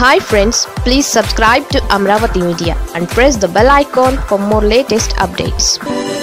hi friends please subscribe to Amaravati media and press the bell icon for more latest updates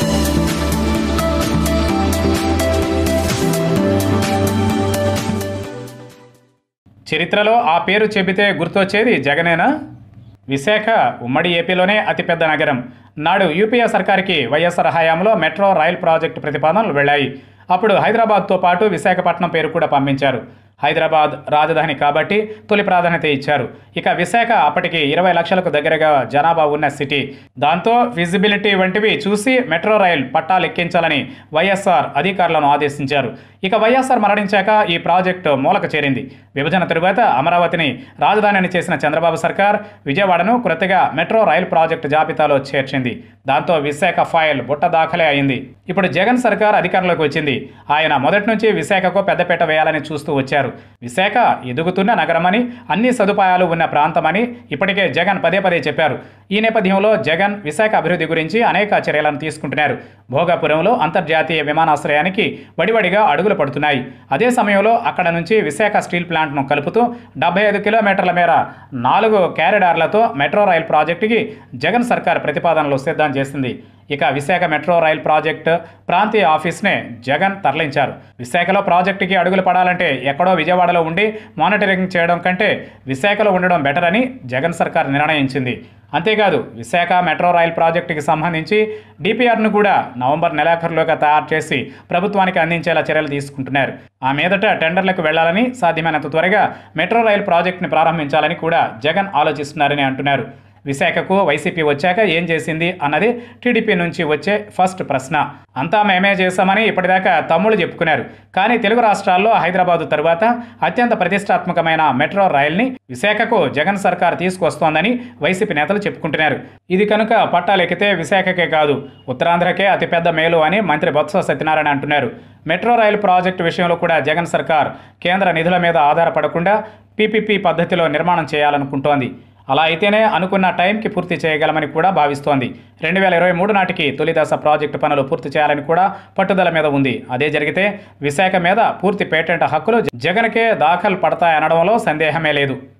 చరిత్రలో ఆ పేరు చెబితే గుర్తొచ్చేది జగనేనా విశాఖ ఉమ్మడి ఏపీలోనే అతిపెద్ద నగరం నాడు యూపీఏ సర్కార్కి వైఎస్ఆర్ హయాంలో మెట్రో రైల్ ప్రాజెక్టు ప్రతిపాదనలు వెళ్ళాయి అప్పుడు హైదరాబాద్తో పాటు విశాఖపట్నం పేరు కూడా పంపించారు హైదరాబాద్ రాజధాని కాబట్టి తొలి ప్రాధాన్యత ఇచ్చారు ఇక విశాఖ అప్పటికి ఇరవై లక్షలకు దగ్గరగా జనాభా ఉన్న సిటీ దాంతో ఫిజిబిలిటీ వంటివి చూసి మెట్రో రైల్ పట్టాలు ఎక్కించాలని వైఎస్ఆర్ అధికారులను ఆదేశించారు ఇక వైఎస్ఆర్ మరణించాక ఈ ప్రాజెక్టు మూలక చేరింది విభజన తరువాత అమరావతిని రాజధానిని చేసిన చంద్రబాబు సర్కార్ విజయవాడను కొత్తగా మెట్రో రైల్ ప్రాజెక్టు జాబితాలో చేర్చింది దాంతో విశాఖ ఫైల్ బుట్ట దాఖలే అయింది ఇప్పుడు జగన్ సర్కార్ అధికారంలోకి వచ్చింది ఆయన మొదటి నుంచి విశాఖకు పెద్దపీట వేయాలని చూస్తూ వచ్చారు విశాఖ ఎదుగుతున్న నగరమని అన్ని సదుపాయాలు ఉన్న ప్రాంతమని ఇప్పటికే జగన్ పదే పదే చెప్పారు ఈ నేపథ్యంలో జగన్ విశాఖ అభివృద్ధి గురించి అనేక చర్యలను తీసుకుంటున్నారు భోగాపురంలో అంతర్జాతీయ విమానాశ్రయానికి వడివడిగా అడుగులు పడుతున్నాయి అదే సమయంలో అక్కడ నుంచి విశాఖ స్టీల్ ప్లాంట్ను కలుపుతూ డెబ్బై ఐదు కిలోమీటర్ల మేర నాలుగు క్యారిడార్లతో మెట్రో రైల్ ప్రాజెక్టుకి జగన్ సర్కార్ ప్రతిపాదనలు సిద్ధం చేసింది ఇక విశాఖ మెట్రో రైల్ ప్రాజెక్టు ప్రాంతీయ ఆఫీస్నే జగన్ తరలించారు విశాఖలో ప్రాజెక్టుకి అడుగులు పడాలంటే ఎక్కడో విజయవాడలో ఉండి మానిటరింగ్ చేయడం కంటే విశాఖలో ఉండడం బెటర్ అని జగన్ సర్కార్ నిర్ణయించింది అంతేకాదు విశాఖ మెట్రో రైల్ ప్రాజెక్టుకి సంబంధించి డిపిఆర్ను కూడా నవంబర్ నెలాఖరులోగా తయారు చేసి ప్రభుత్వానికి అందించేలా చర్యలు తీసుకుంటున్నారు ఆ మీదట టెండర్లకు వెళ్లాలని సాధ్యమైనంత త్వరగా మెట్రో రైల్ ప్రాజెక్టుని ప్రారంభించాలని కూడా జగన్ ఆలోచిస్తున్నారని అంటున్నారు విశాఖకు వైసీపీ వచ్చాక ఏం చేసింది అన్నది టీడీపీ నుంచి వచ్చే ఫస్ట్ ప్రశ్న అంతా మేమే చేశామని ఇప్పటిదాకా తమ్ముళ్ళు చెప్పుకున్నారు కానీ తెలుగు రాష్ట్రాల్లో హైదరాబాదు తరువాత అత్యంత ప్రతిష్టాత్మకమైన మెట్రో రైల్ని విశాఖకు జగన్ సర్కార్ తీసుకొస్తోందని వైసీపీ నేతలు చెప్పుకుంటున్నారు ఇది కనుక పట్టాలెక్కితే విశాఖకే కాదు ఉత్తరాంధ్రకే అతిపెద్ద మేలు అని మంత్రి బొత్స సత్యనారాయణ అంటున్నారు మెట్రో రైలు ప్రాజెక్టు విషయంలో కూడా జగన్ సర్కార్ కేంద్ర నిధుల మీద ఆధారపడకుండా పీపీపీ పద్ధతిలో నిర్మాణం చేయాలనుకుంటోంది అలా అయితేనే అనుకున్న టైంకి పూర్తి చేయగలమని కూడా భావిస్తోంది రెండు వేల ఇరవై మూడు నాటికి తొలిదశ ప్రాజెక్టు పనులు పూర్తి చేయాలని కూడా పట్టుదల మీద ఉంది అదే జరిగితే విశాఖ మీద పూర్తి పేటెంట్ హక్కులు జగన్కే దాఖలు పడతాయనడంలో సందేహమే లేదు